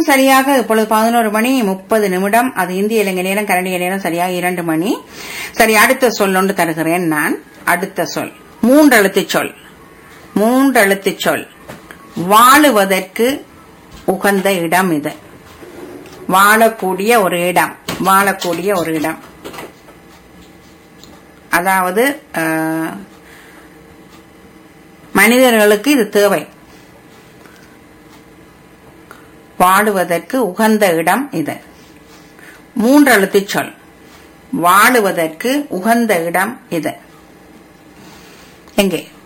சரியாக இப்பொழுது பதினோரு மணி முப்பது நிமிடம் அது இந்திய இலங்கை நேரம் கரண்டிய நேரம் சரியாக இரண்டு மணி சரி அடுத்த சொல் ஒன்று தருகிறேன் நான் அடுத்த சொல் மூன்றெழுத்து சொல் மூன்றெழுத்து சொல் வாழுவதற்கு உகந்த இடம் இது வாழக்கூடிய ஒரு இடம் வாழக்கூடிய ஒரு இடம் அதாவது அஹ், மனிதர்களுக்கு இது தேவை வாழுவதற்கு உகந்த இடம் இது மூன்றெழுத்து சொல் வாழுவதற்கு உகந்த இடம் இது எங்கே